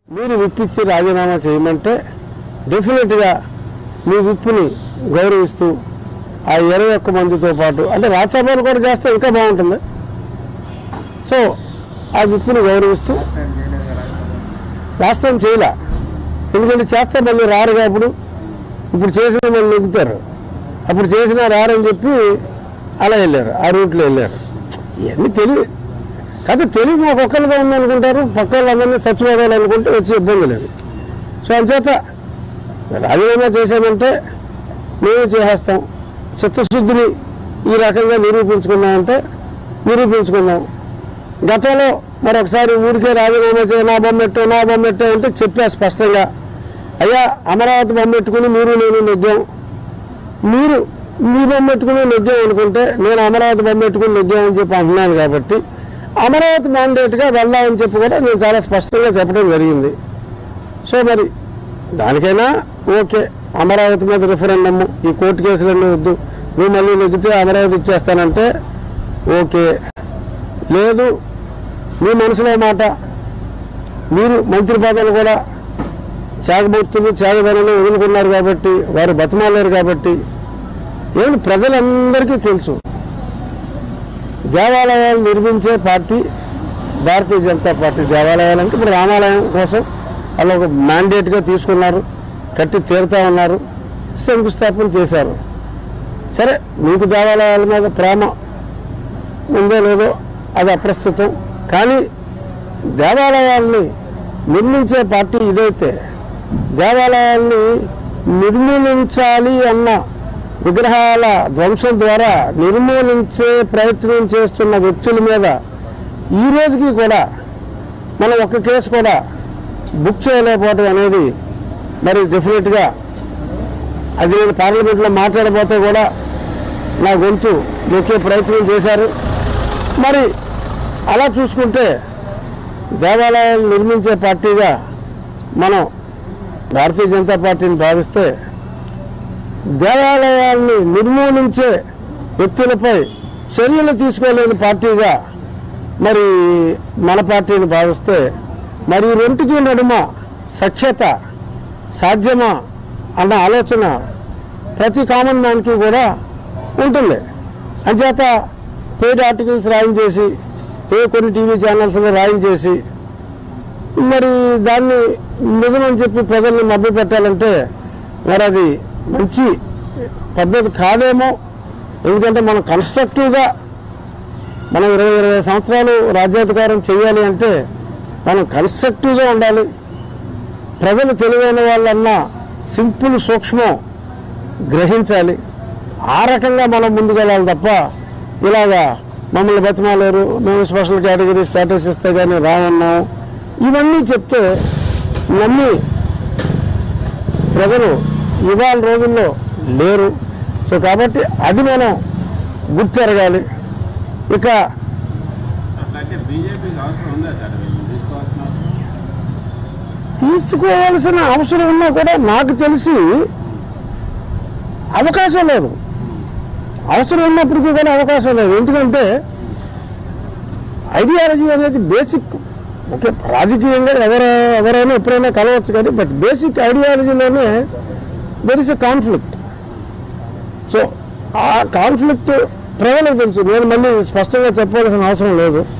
మీరు విప్పిచ్చి రాజీనామా చేయమంటే డెఫినెట్గా మీ విప్పుని గౌరవిస్తూ ఆ ఇరవై ఒక్క మందితో పాటు అంటే రాజ్యసభలు కూడా చేస్తే ఇంకా బాగుంటుంది సో ఆ విప్పుని గౌరవిస్తూ లాస్ట్ టైం చేయలే ఎందుకంటే చేస్తే మళ్ళీ రారు అప్పుడు ఇప్పుడు చేసిన మళ్ళీ నెగ్గుతారు అప్పుడు చేసినా రారని చెప్పి అలా వెళ్ళారు ఆ రూట్లో వెళ్ళారు ఇవన్నీ తెలివి కాదు తెలివి ఒక్కొక్కరిగా ఉందనుకుంటారు పక్క వాళ్ళందరినీ చచ్చిపోవాలి అనుకుంటే వచ్చే ఇబ్బంది లేదు సో అంచేత రాజీనామా చేసామంటే మేము చేసేస్తాం చిత్తశుద్ధిని ఈ రకంగా నిరూపించుకున్నామంటే నిరూపించుకున్నాం గతంలో మరొకసారి ఊరికే రాజీనామా చేయ నా బొమ్మెట్టు నా బొమ్మెట్టు అంటే చెప్పా స్పష్టంగా అయ్యా అమరావతి బొమ్మెట్టుకుని మీరు నేను నెగ్గాం మీరు మీ బొమ్మెట్టుకుని నెగ్గాం అనుకుంటే నేను అమరావతి బొమ్మెట్టుకుని నెగ్గామని చెప్పి అంటున్నాను కాబట్టి అమరావతి మ్యాండేట్గా వెళ్దామని చెప్పి కూడా నేను చాలా స్పష్టంగా చెప్పడం జరిగింది సో మరి దానికైనా ఓకే అమరావతి మీద రిఫరెండమ్ ఈ కోర్టు కేసులన్నీ వద్దు నువ్వు మళ్ళీ నెగ్గితే అమరావతి ఇచ్చేస్తానంటే ఓకే లేదు మీ మనసులో మాట మీరు మంత్రి పదవులు కూడా చేగబోతులు చేగదనలు వదులుకున్నారు కాబట్టి వారు బతమాలేరు కాబట్టి ఏమి ప్రజలందరికీ తెలుసు దేవాలయాలు నిర్మించే పార్టీ భారతీయ జనతా పార్టీ దేవాలయాలు అంటే ఇప్పుడు రామాలయం కోసం వాళ్ళు ఒక మ్యాండేట్గా తీసుకున్నారు కట్టి తీరుతా ఉన్నారు శంకుస్థాపన చేశారు సరే మీకు దేవాలయాల మీద ప్రేమ ఉందో లేదో అది అప్రస్తుతం కానీ దేవాలయాల్ని నిర్మించే పార్టీ ఇదైతే దేవాలయాల్ని నిర్మూలించాలి అన్న విగ్రహాల ధ్వంసం ద్వారా నిర్మూలించే ప్రయత్నం చేస్తున్న వ్యక్తుల మీద ఈ రోజుకి కూడా మనం ఒక కేసు కూడా బుక్ చేయలేకపోవడం అనేది మరి డెఫినెట్గా అది నేను పార్లమెంట్లో మాట్లాడబోతే కూడా నా గొంతు నొక్కే ప్రయత్నం చేశారు మరి అలా చూసుకుంటే దేవాలయాలు నిర్మించే పార్టీగా మనం భారతీయ జనతా పార్టీని భావిస్తే దేవాలయాల్ని నిర్మూలించే వ్యక్తులపై చర్యలు తీసుకోలేని పార్టీగా మరి మన పార్టీని భావిస్తే మరి ఈ రెంటికి నడుమ సఖ్యత సాధ్యమా అన్న ఆలోచన ప్రతి కామన్ మ్యాన్కి కూడా ఉంటుంది అంచేత పేడ్ ఆర్టికల్స్ రాయించేసి ఏ కొన్ని టీవీ ఛానల్స్లో రాయించేసి మరి దాన్ని నిజమని చెప్పి ప్రజల్ని మభ్య పెట్టాలంటే మరి అది మంచి పద్ధతి కాదేమో ఎందుకంటే మనం కన్స్ట్రక్టివ్గా మనం ఇరవై ఇరవై సంవత్సరాలు రాజ్యాధికారం చేయాలి అంటే మనం కన్స్ట్రక్టివ్గా ఉండాలి ప్రజలు తెలివైన వాళ్ళన్నా సింపుల్ సూక్ష్మం గ్రహించాలి ఆ రకంగా మనం ముందుకెళ్ళాలి తప్ప ఇలాగా మమ్మల్ని బతిమాలేరు మేము స్పెషల్ కేటగిరీ స్టేటస్ ఇస్తే కానీ రామన్నాం ఇవన్నీ చెప్తే నమ్మి ప్రజలు ఇవాళ రోజుల్లో లేరు సో కాబట్టి అది మనం గుర్తెరగాలి ఇక అట్లయితే బీజేపీకి అవసరం ఉందా సార్ వీళ్ళు తీసుకోవాల్సిన అవసరం? తీసుకోవాల్సిన అవసరం ఉన్నా కూడా నాకు తెలిసి అవకాశం లేదు అవసరం ఉన్నప్పటికీ కూడా అవకాశం లేదు ఎందుకంటే ఐడియాలజీ అనేది బేసిక్ ఓకే రాజకీయంగా ఎవరు ఎవరైనా ఎప్పుడైనా కలవచ్చు కానీ బట్ బేసిక్ ఐడియాలజీలోనే there is a conflict so ఆ కాన్ఫ్లిక్ట్ ప్రజలకు తెలుసు నేను మళ్ళీ స్పష్టంగా చెప్పాల్సిన అవసరం లేదు